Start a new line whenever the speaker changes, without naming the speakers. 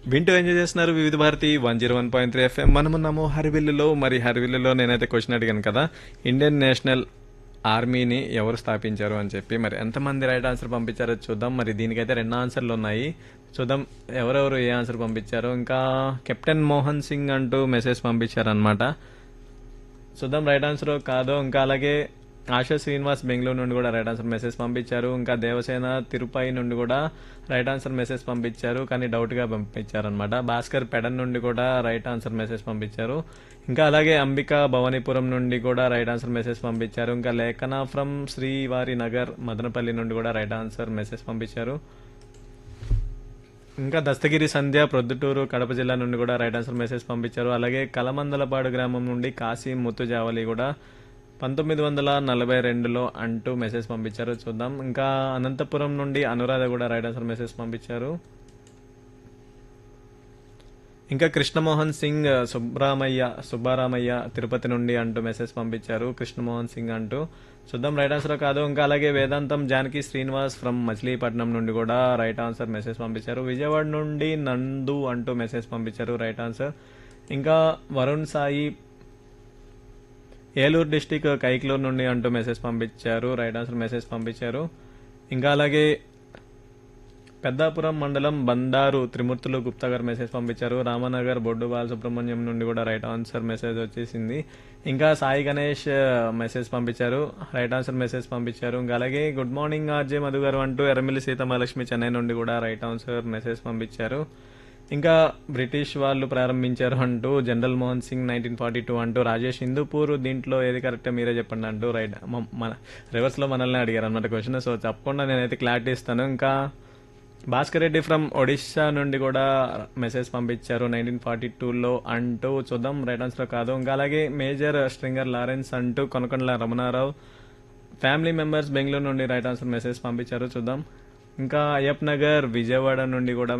వింటూ ఎంజాయ్ చేస్తున్నారు వివిధ Bharati one zero one point three FM మనమున్నాము హరివిల్లులో మరి హరివిల్లులో నేనైతే క్వశ్చన్ అడిగాను కదా ఇండియన్ నేషనల్ ఆర్మీని ఎవరు స్థాపించారు అని చెప్పి మరి ఎంతమంది రైట్ ఆన్సర్ పంపించారో చూద్దాం మరి దీనికైతే రెండు ఆన్సర్లు ఉన్నాయి చూద్దాం ఎవరెవరు ఏ ఆన్సర్ పంపించారు ఇంకా కెప్టెన్ మోహన్ సింగ్ అంటూ మెసేజ్ పంపించారనమాట చూద్దాం రైట్ ఆన్సర్ కాదో ఇంకా అలాగే ఆశా శ్రీనివాస్ బెంగళూరు నుండి కూడా రైట్ ఆన్సర్ మెసేజ్ పంపించారు ఇంకా దేవసేన తిరుపతి నుండి కూడా రైట్ ఆన్సర్ మెసేజ్ పంపించారు కానీ డౌట్గా పంపించారు అనమాట భాస్కర్ పెడన్ నుండి కూడా రైట్ ఆన్సర్ మెసేజ్ పంపించారు ఇంకా అలాగే అంబిక భవానీపురం నుండి కూడా రైట్ ఆన్సర్ మెసేజ్ పంపించారు ఇంకా లేఖన ఫ్రమ్ శ్రీవారి నగర్ మదనపల్లి నుండి కూడా రైట్ ఆన్సర్ మెసేజ్ పంపించారు ఇంకా దస్తగిరి సంధ్య ప్రొద్దుటూరు కడప జిల్లా నుండి కూడా రైట్ ఆన్సర్ మెసేజ్ పంపించారు అలాగే కలమందలపాడు గ్రామం నుండి కాశీ ముత్తుజావలి కూడా పంతొమ్మిది వందల నలభై రెండులో అంటూ మెసేజ్ పంపించారు చూద్దాం ఇంకా అనంతపురం నుండి అనురాధ కూడా రైట్ ఆన్సర్ మెసేజ్ పంపించారు ఇంకా కృష్ణమోహన్ సింగ్ సుబ్రామయ్య సుబ్బారామయ్య తిరుపతి నుండి అంటూ మెసేజ్ పంపించారు కృష్ణమోహన్ సింగ్ అంటూ చూద్దాం రైట్ ఆన్సర్ కాదు ఇంకా అలాగే వేదాంతం జానకి శ్రీనివాస్ ఫ్రమ్ మచిలీపట్నం నుండి కూడా రైట్ ఆన్సర్ మెసేజ్ పంపించారు విజయవాడ నుండి నందు అంటూ మెసేజ్ పంపించారు రైట్ ఆన్సర్ ఇంకా వరుణ్ సాయి ఏలూరు డిస్టిక్ కైక్లూరు నుండి అంటూ మెసేజ్ పంపించారు రైట్ ఆన్సర్ మెసేజ్ పంపించారు ఇంకా అలాగే పెద్దాపురం మండలం బండారు త్రిమూర్తులు గుప్తా గారు మెసేజ్ పంపించారు రామనగర్ బొడ్డు బాలసుబ్రహ్మణ్యం నుండి కూడా రైట్ ఆన్సర్ మెసేజ్ వచ్చేసింది ఇంకా సాయి గణేష్ మెసేజ్ పంపించారు రైట్ ఆన్సర్ మెసేజ్ పంపించారు ఇంకా అలాగే గుడ్ మార్నింగ్ ఆర్జే మధు గారు అంటూ ఎర్రమిల్లి సీతమహాలక్ష్మి చెన్నై నుండి కూడా రైట్ ఆన్సర్ మెసేజ్ పంపించారు ఇంకా బ్రిటిష్ వాళ్ళు ప్రారంభించారు అంటూ general Mohan Singh nineteen forty two అంటూ రాజేష్ హిందూపూర్ దీంట్లో ఏది కరెక్ట్ మీరే చెప్పండి అంటూ రైట్ మ- మన రివర్స్లో మనల్ని అడిగారు అనమాట క్వశ్చన్ సో తప్పకుండా నేనైతే క్లారిటీ ఇస్తాను ఇంకా భాస్కర్ రెడ్డి ఫ్రమ్ ఒడిశా నుండి కూడా మెసేజ్ పంపించారు నైన్టీన్ ఫార్టీ టూలో అంటూ చూద్దాం రైట్ ఆన్సర్ కాదు ఇంకా అలాగే మేజర్ స్ట్రింగర్ లారెన్స్ అంటూ కొనకొండల రమణారావు ఫ్యామిలీ మెంబర్స్ బెంగళూరు నుండి రైట్ ఆన్సర్ మెసేజ్ పంపించారు చూద్దాం ఇంకా అయ్యప్ నగర్ విజయవాడ నుండి కూడా